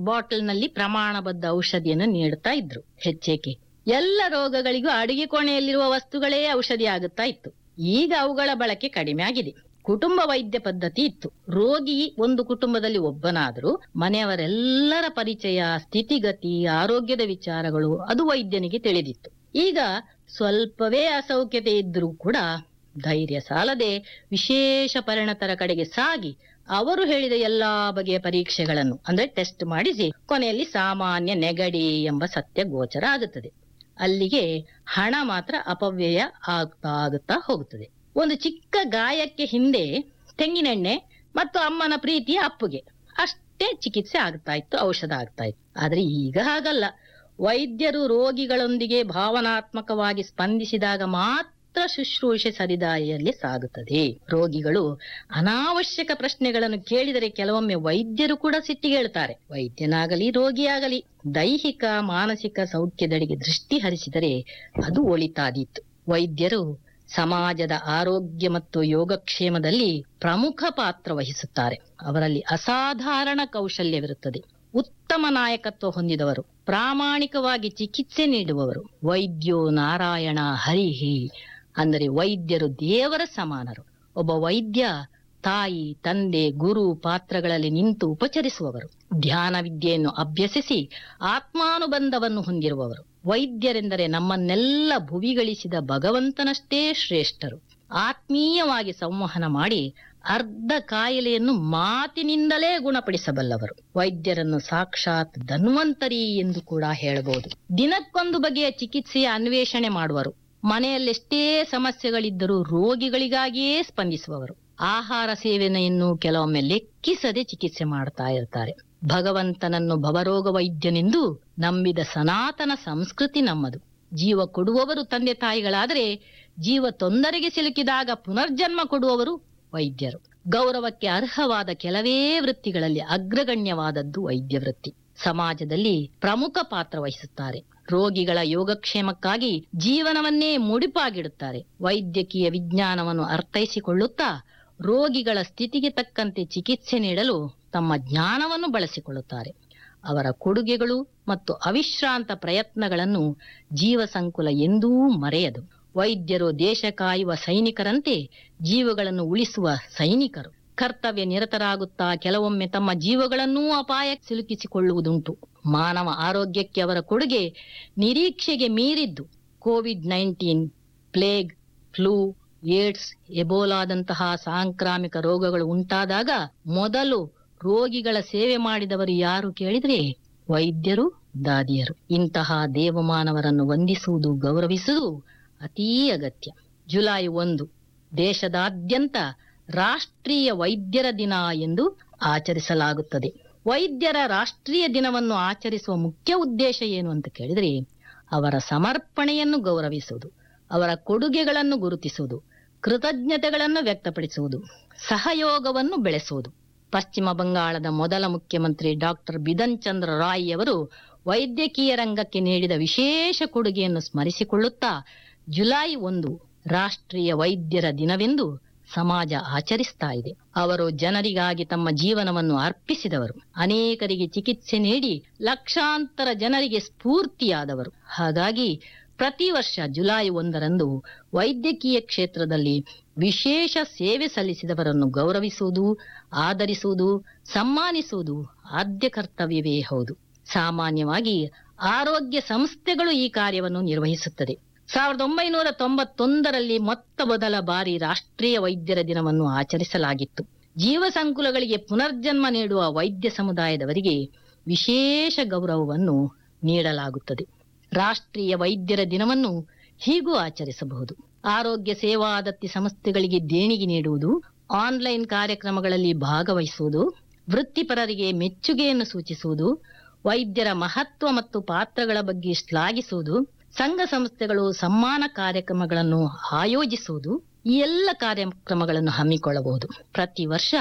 ಬಾಟಲ್ನಲ್ಲಿ ಪ್ರಮಾಣಬದ್ಧ ಔಷಧಿಯನ್ನು ನೀಡುತ್ತಾ ಇದ್ರು ಹೆಚ್ಚೇಕೆ ಎಲ್ಲ ರೋಗಗಳಿಗೂ ಅಡಿಗೆ ಕೋಣೆಯಲ್ಲಿರುವ ವಸ್ತುಗಳೇ ಔಷಧಿ ಆಗುತ್ತಾ ಇತ್ತು ಈಗ ಅವುಗಳ ಬಳಕೆ ಕಡಿಮೆ ಆಗಿದೆ ಕುಟುಂಬ ವೈದ್ಯ ಪದ್ಧತಿ ಇತ್ತು ರೋಗಿ ಒಂದು ಕುಟುಂಬದಲ್ಲಿ ಒಬ್ಬನಾದರೂ ಮನೆಯವರೆಲ್ಲರ ಪರಿಚಯ ಸ್ಥಿತಿಗತಿ ಆರೋಗ್ಯದ ವಿಚಾರಗಳು ಅದು ವೈದ್ಯನಿಗೆ ತಿಳಿದಿತ್ತು ಈಗ ಸ್ವಲ್ಪವೇ ಅಸೌಖ್ಯತೆ ಇದ್ರೂ ಕೂಡ ಧೈರ್ಯ ಸಾಲದೆ ವಿಶೇಷ ಪರಿಣತರ ಕಡೆಗೆ ಸಾಗಿ ಅವರು ಹೇಳಿದ ಎಲ್ಲಾ ಬಗೆಯ ಪರೀಕ್ಷೆಗಳನ್ನು ಅಂದ್ರೆ ಟೆಸ್ಟ್ ಮಾಡಿಸಿ ಕೊನೆಯಲ್ಲಿ ಸಾಮಾನ್ಯ ನೆಗಡಿ ಎಂಬ ಸತ್ಯ ಗೋಚರ ಆಗುತ್ತದೆ ಅಲ್ಲಿಗೆ ಹಣ ಮಾತ್ರ ಅಪವ್ಯಯ ಆಗ್ತಾ ಆಗುತ್ತಾ ಹೋಗುತ್ತದೆ ಒಂದು ಚಿಕ್ಕ ಗಾಯಕ್ಕೆ ಹಿಂದೆ ತೆಂಗಿನೆಣ್ಣೆ ಮತ್ತು ಅಮ್ಮನ ಪ್ರೀತಿಯ ಅಪ್ಪುಗೆ ಅಷ್ಟೇ ಚಿಕಿತ್ಸೆ ಆಗ್ತಾ ಇತ್ತು ಔಷಧ ಆಗ್ತಾ ಇತ್ತು ಆದ್ರೆ ಈಗ ಹಾಗಲ್ಲ ವೈದ್ಯರು ರೋಗಿಗಳೊಂದಿಗೆ ಭಾವನಾತ್ಮಕವಾಗಿ ಸ್ಪಂದಿಸಿದಾಗ ಮಾತ್ರ ಶುಶ್ರೂಷೆ ಸರಿದಾರಿಯಲ್ಲಿ ಸಾಗುತ್ತದೆ ರೋಗಿಗಳು ಅನಾವಶ್ಯಕ ಪ್ರಶ್ನೆಗಳನ್ನು ಕೇಳಿದರೆ ಕೆಲವೊಮ್ಮೆ ವೈದ್ಯರು ಕೂಡ ಸಿಟ್ಟಿಗೇಳ್ತಾರೆ ವೈದ್ಯನಾಗಲಿ ರೋಗಿಯಾಗಲಿ ದೈಹಿಕ ಮಾನಸಿಕ ಸೌಖ್ಯದೆಡೆಗೆ ದೃಷ್ಟಿ ಹರಿಸಿದರೆ ಅದು ಒಳಿತಾದೀತು ವೈದ್ಯರು ಸಮಾಜದ ಆರೋಗ್ಯ ಮತ್ತು ಯೋಗಕ್ಷೇಮದಲ್ಲಿ ಪ್ರಮುಖ ಪಾತ್ರ ವಹಿಸುತ್ತಾರೆ ಅವರಲ್ಲಿ ಅಸಾಧಾರಣ ಕೌಶಲ್ಯವಿರುತ್ತದೆ ಉತ್ತಮ ನಾಯಕತ್ವ ಹೊಂದಿದವರು ಪ್ರಾಮಾಣಿಕವಾಗಿ ಚಿಕಿತ್ಸೆ ನೀಡುವವರು ವೈದ್ಯೋ ನಾರಾಯಣ ಹರಿಹಿ ಅಂದರೆ ವೈದ್ಯರು ದೇವರ ಸಮಾನರು ಒಬ್ಬ ವೈದ್ಯ ತಾಯಿ ತಂದೆ ಗುರು ಪಾತ್ರಗಳಲ್ಲಿ ನಿಂತು ಉಪಚರಿಸುವವರು ಧ್ಯಾನ ವಿದ್ಯೆಯನ್ನು ಅಭ್ಯಸಿಸಿ ಆತ್ಮಾನುಬಂಧವನ್ನು ಹೊಂದಿರುವವರು ವೈದ್ಯರೆಂದರೆ ನಮ್ಮನ್ನೆಲ್ಲ ಭುವಿಗಳಿಸಿದ ಭಗವಂತನಷ್ಟೇ ಶ್ರೇಷ್ಠರು ಆತ್ಮೀಯವಾಗಿ ಸಂವಹನ ಮಾಡಿ ಅರ್ಧ ಕಾಯಿಲೆಯನ್ನು ಮಾತಿನಿಂದಲೇ ಗುಣಪಡಿಸಬಲ್ಲವರು ವೈದ್ಯರನ್ನು ಸಾಕ್ಷಾತ್ ಧನ್ವಂತರಿ ಎಂದು ಕೂಡ ಹೇಳಬಹುದು ದಿನಕ್ಕೊಂದು ಬಗೆಯ ಚಿಕಿತ್ಸೆಯ ಅನ್ವೇಷಣೆ ಮಾಡುವರು ಮನೆಯಲ್ಲೆಷ್ಟೇ ಸಮಸ್ಯೆಗಳಿದ್ದರೂ ರೋಗಿಗಳಿಗಾಗಿಯೇ ಸ್ಪಂದಿಸುವವರು ಆಹಾರ ಸೇವನೆಯನ್ನು ಕೆಲವೊಮ್ಮೆ ಲೆಕ್ಕಿಸದೆ ಚಿಕಿತ್ಸೆ ಮಾಡ್ತಾ ಇರ್ತಾರೆ ಭಗವಂತನನ್ನು ಭವರೋಗ ವೈದ್ಯನೆಂದು ನಂಬಿದ ಸನಾತನ ಸಂಸ್ಕೃತಿ ನಮ್ಮದು ಜೀವ ಕೊಡುವವರು ತಂದೆ ತಾಯಿಗಳಾದರೆ ಜೀವ ತೊಂದರೆಗೆ ಸಿಲುಕಿದಾಗ ಪುನರ್ಜನ್ಮ ಕೊಡುವವರು ವೈದ್ಯರು ಗೌರವಕ್ಕೆ ಅರ್ಹವಾದ ಕೆಲವೇ ವೃತ್ತಿಗಳಲ್ಲಿ ಅಗ್ರಗಣ್ಯವಾದದ್ದು ವೈದ್ಯ ವೃತ್ತಿ ಸಮಾಜದಲ್ಲಿ ಪ್ರಮುಖ ಪಾತ್ರ ವಹಿಸುತ್ತಾರೆ ರೋಗಿಗಳ ಯೋಗಕ್ಷೇಮಕ್ಕಾಗಿ ಜೀವನವನ್ನೇ ಮುಡಿಪಾಗಿಡುತ್ತಾರೆ ವೈದ್ಯಕೀಯ ವಿಜ್ಞಾನವನ್ನು ಅರ್ಥೈಸಿಕೊಳ್ಳುತ್ತಾ ರೋಗಿಗಳ ಸ್ಥಿತಿಗೆ ತಕ್ಕಂತೆ ಚಿಕಿತ್ಸೆ ನೀಡಲು ತಮ್ಮ ಜ್ಞಾನವನ್ನು ಬಳಸಿಕೊಳ್ಳುತ್ತಾರೆ ಅವರ ಕೊಡುಗೆಗಳು ಮತ್ತು ಅವಿಶ್ರಾಂತ ಪ್ರಯತ್ನಗಳನ್ನು ಜೀವ ಸಂಕುಲ ಎಂದೂ ಮರೆಯದು ವೈದ್ಯರು ದೇಶ ಕಾಯುವ ಸೈನಿಕರಂತೆ ಜೀವಗಳನ್ನು ಉಳಿಸುವ ಸೈನಿಕರು ಕರ್ತವ್ಯ ನಿರತರಾಗುತ್ತಾ ಕೆಲವೊಮ್ಮೆ ತಮ್ಮ ಜೀವಗಳನ್ನೂ ಅಪಾಯಕ್ಕೆ ಸಿಲುಕಿಸಿಕೊಳ್ಳುವುದುಂಟು ಮಾನವ ಆರೋಗ್ಯಕ್ಕೆ ಅವರ ಕೊಡುಗೆ ನಿರೀಕ್ಷೆಗೆ ಮೀರಿದ್ದು Covid nineteen plague flu AIDS ಎಬೋಲಾದಂತಹ ಸಾಂಕ್ರಾಮಿಕ ರೋಗಗಳು ಉಂಟಾದಾಗ ಮೊದಲು ರೋಗಿಗಳ ಸೇವೆ ಮಾಡಿದವರು ಯಾರು ಕೇಳಿದ್ರೆ ವೈದ್ಯರು ದಾದಿಯರು ಇಂತಹ ದೇವಮಾನವರನ್ನು ವಂದಿಸುವುದು ಗೌರವಿಸುವುದು ಅತೀ ಅಗತ್ಯ ಜುಲೈ ಒಂದು ದೇಶದಾದ್ಯಂತ ರಾಷ್ಟ್ರೀಯ ವೈದ್ಯರ ದಿನ ಎಂದು ಆಚರಿಸಲಾಗುತ್ತದೆ ವೈದ್ಯರ ರಾಷ್ಟ್ರೀಯ ದಿನವನ್ನು ಆಚರಿಸುವ ಮುಖ್ಯ ಉದ್ದೇಶ ಏನು ಅಂತ ಕೇಳಿದ್ರೆ ಅವರ ಸಮರ್ಪಣೆಯನ್ನು ಗೌರವಿಸುವುದು ಅವರ ಕೊಡುಗೆಗಳನ್ನು ಗುರುತಿಸುವುದು ಕೃತಜ್ಞತೆಗಳನ್ನು ವ್ಯಕ್ತಪಡಿಸುವುದು ಸಹಯೋಗವನ್ನು ಬೆಳೆಸುವುದು ಪಶ್ಚಿಮ ಬಂಗಾಳದ ಮೊದಲ ಮುಖ್ಯಮಂತ್ರಿ ಡಾಕ್ಟರ್ ಬಿಧನ್ ಚಂದ್ರ ರಾಯ್ ಅವರು ವೈದ್ಯಕೀಯ ರಂಗಕ್ಕೆ ನೀಡಿದ ವಿಶೇಷ ಕೊಡುಗೆಯನ್ನು ಸ್ಮರಿಸಿಕೊಳ್ಳುತ್ತಾ ಜುಲೈ ಒಂದು ರಾಷ್ಟ್ರೀಯ ವೈದ್ಯರ ದಿನವೆಂದು ಸಮಾಜ ಆಚರಿಸ್ತಾ ಇದೆ ಅವರು ಜನರಿಗಾಗಿ ತಮ್ಮ ಜೀವನವನ್ನು ಅರ್ಪಿಸಿದವರು ಅನೇಕರಿಗೆ ಚಿಕಿತ್ಸೆ ನೀಡಿ ಲಕ್ಷಾಂತರ ಜನರಿಗೆ ಸ್ಫೂರ್ತಿಯಾದವರು ಹಾಗಾಗಿ ಪ್ರತಿ ವರ್ಷ ಜುಲೈ ಒಂದರಂದು ವೈದ್ಯಕೀಯ ಕ್ಷೇತ್ರದಲ್ಲಿ ವಿಶೇಷ ಸೇವೆ ಸಲ್ಲಿಸಿದವರನ್ನು ಗೌರವಿಸುವುದು ಆದರಿಸುವುದು ಸನ್ಮಾನಿಸುವುದು ಆದ್ಯ ಕರ್ತವ್ಯವೇ ಹೌದು ಸಾಮಾನ್ಯವಾಗಿ ಆರೋಗ್ಯ ಸಂಸ್ಥೆಗಳು ಈ ಕಾರ್ಯವನ್ನು ನಿರ್ವಹಿಸುತ್ತದೆ ಸಾವಿರದ ಒಂಬೈನೂರ ತೊಂಬತ್ತೊಂದರಲ್ಲಿ ಮೊತ್ತ ಮೊದಲ ಬಾರಿ ರಾಷ್ಟ್ರೀಯ ವೈದ್ಯರ ದಿನವನ್ನು ಆಚರಿಸಲಾಗಿತ್ತು ಜೀವ ಸಂಕುಲಗಳಿಗೆ ಪುನರ್ಜನ್ಮ ನೀಡುವ ವೈದ್ಯ ಸಮುದಾಯದವರಿಗೆ ವಿಶೇಷ ಗೌರವವನ್ನು ನೀಡಲಾಗುತ್ತದೆ ರಾಷ್ಟ್ರೀಯ ವೈದ್ಯರ ದಿನವನ್ನು ಹೀಗೂ ಆಚರಿಸಬಹುದು ಆರೋಗ್ಯ ಸೇವಾದತ್ತಿ ಸಂಸ್ಥೆಗಳಿಗೆ ದೇಣಿಗೆ ನೀಡುವುದು ಆನ್ಲೈನ್ ಕಾರ್ಯಕ್ರಮಗಳಲ್ಲಿ ಭಾಗವಹಿಸುವುದು ವೃತ್ತಿಪರರಿಗೆ ಮೆಚ್ಚುಗೆಯನ್ನು ಸೂಚಿಸುವುದು ವೈದ್ಯರ ಮಹತ್ವ ಮತ್ತು ಪಾತ್ರಗಳ ಬಗ್ಗೆ ಶ್ಲಾಘಿಸುವುದು ಸಂಘ ಸಂಸ್ಥೆಗಳು ಸಮ್ಮಾನ ಕಾರ್ಯಕ್ರಮಗಳನ್ನು ಆಯೋಜಿಸುವುದು ಈ ಎಲ್ಲ ಕಾರ್ಯಕ್ರಮಗಳನ್ನು ಹಮ್ಮಿಕೊಳ್ಳಬಹುದು ಪ್ರತಿ ವರ್ಷ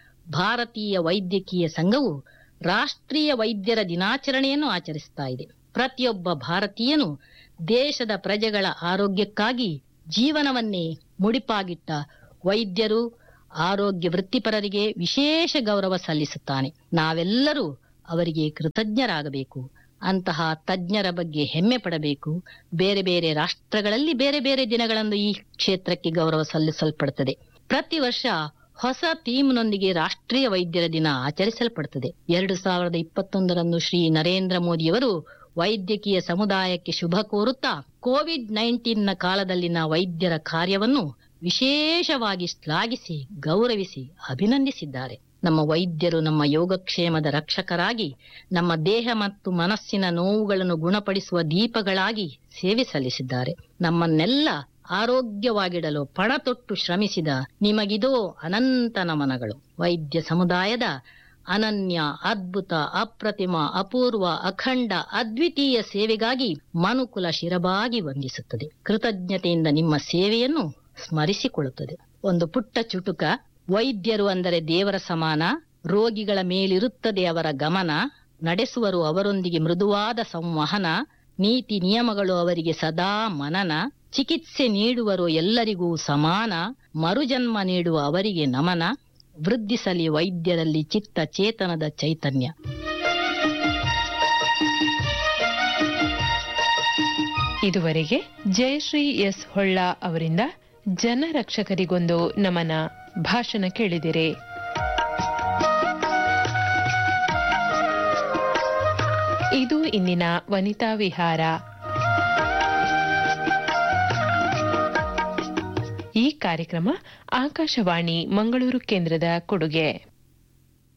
ಭಾರತೀಯ ವೈದ್ಯಕೀಯ ಸಂಘವು ರಾಷ್ಟ್ರೀಯ ವೈದ್ಯರ ದಿನಾಚರಣೆಯನ್ನು ಆಚರಿಸ್ತಾ ಇದೆ ಪ್ರತಿಯೊಬ್ಬ ಭಾರತೀಯನು ದೇಶದ ಪ್ರಜೆಗಳ ಆರೋಗ್ಯಕ್ಕಾಗಿ ಜೀವನವನ್ನೇ ಮುಡಿಪಾಗಿಟ್ಟ ವೈದ್ಯರು ಆರೋಗ್ಯ ವೃತ್ತಿಪರರಿಗೆ ವಿಶೇಷ ಗೌರವ ಸಲ್ಲಿಸುತ್ತಾನೆ ನಾವೆಲ್ಲರೂ ಅವರಿಗೆ ಕೃತಜ್ಞರಾಗಬೇಕು ಅಂತಹ ತಜ್ಞರ ಬಗ್ಗೆ ಹೆಮ್ಮೆ ಪಡಬೇಕು ಬೇರೆ ಬೇರೆ ರಾಷ್ಟ್ರಗಳಲ್ಲಿ ಬೇರೆ ಬೇರೆ ದಿನಗಳಂದು ಈ ಕ್ಷೇತ್ರಕ್ಕೆ ಗೌರವ ಸಲ್ಲಿಸಲ್ಪಡುತ್ತದೆ ಪ್ರತಿ ವರ್ಷ ಹೊಸ ಥೀಮ್ನೊಂದಿಗೆ ರಾಷ್ಟ್ರೀಯ ವೈದ್ಯರ ದಿನ ಆಚರಿಸಲ್ಪಡುತ್ತದೆ ಎರಡು ಸಾವಿರದ ಇಪ್ಪತ್ತೊಂದರಂದು ಶ್ರೀ ನರೇಂದ್ರ ಮೋದಿಯವರು ವೈದ್ಯಕೀಯ ಸಮುದಾಯಕ್ಕೆ ಶುಭ ಕೋರುತ್ತಾ ಕೋವಿಡ್ ನೈನ್ಟೀನ್ ನ ಕಾಲದಲ್ಲಿನ ವೈದ್ಯರ ಕಾರ್ಯವನ್ನು ವಿಶೇಷವಾಗಿ ಶ್ಲಾಘಿಸಿ ಗೌರವಿಸಿ ಅಭಿನಂದಿಸಿದ್ದಾರೆ ನಮ್ಮ ವೈದ್ಯರು ನಮ್ಮ ಯೋಗಕ್ಷೇಮದ ರಕ್ಷಕರಾಗಿ ನಮ್ಮ ದೇಹ ಮತ್ತು ಮನಸ್ಸಿನ ನೋವುಗಳನ್ನು ಗುಣಪಡಿಸುವ ದೀಪಗಳಾಗಿ ಸೇವೆ ಸಲ್ಲಿಸಿದ್ದಾರೆ ನಮ್ಮನ್ನೆಲ್ಲ ಆರೋಗ್ಯವಾಗಿಡಲು ಪಣ ತೊಟ್ಟು ಶ್ರಮಿಸಿದ ನಿಮಗಿದೋ ಅನಂತ ನಮನಗಳು ವೈದ್ಯ ಸಮುದಾಯದ ಅನನ್ಯ ಅದ್ಭುತ ಅಪ್ರತಿಮ ಅಪೂರ್ವ ಅಖಂಡ ಅದ್ವಿತೀಯ ಸೇವೆಗಾಗಿ ಮನುಕುಲ ಶಿರಬಾಗಿ ವಂದಿಸುತ್ತದೆ ಕೃತಜ್ಞತೆಯಿಂದ ನಿಮ್ಮ ಸೇವೆಯನ್ನು ಸ್ಮರಿಸಿಕೊಳ್ಳುತ್ತದೆ ಒಂದು ಪುಟ್ಟ ಚುಟುಕ ವೈದ್ಯರು ಅಂದರೆ ದೇವರ ಸಮಾನ ರೋಗಿಗಳ ಮೇಲಿರುತ್ತದೆ ಅವರ ಗಮನ ನಡೆಸುವರು ಅವರೊಂದಿಗೆ ಮೃದುವಾದ ಸಂವಹನ ನೀತಿ ನಿಯಮಗಳು ಅವರಿಗೆ ಸದಾ ಮನನ ಚಿಕಿತ್ಸೆ ನೀಡುವರು ಎಲ್ಲರಿಗೂ ಸಮಾನ ಮರುಜನ್ಮ ನೀಡುವ ಅವರಿಗೆ ನಮನ ವೃದ್ಧಿಸಲಿ ವೈದ್ಯರಲ್ಲಿ ಚಿತ್ತ ಚೇತನದ ಚೈತನ್ಯ ಇದುವರೆಗೆ ಜಯಶ್ರೀ ಎಸ್ ಹೊಳ್ಳ ಅವರಿಂದ ಜನರಕ್ಷಕರಿಗೊಂದು ನಮನ ಭಾಷಣ ಕೇಳಿದಿರಿ ಇದು ಇಂದಿನ ವನಿತಾ ವಿಹಾರ ಈ ಕಾರ್ಯಕ್ರಮ ಆಕಾಶವಾಣಿ ಮಂಗಳೂರು ಕೇಂದ್ರದ ಕೊಡುಗೆ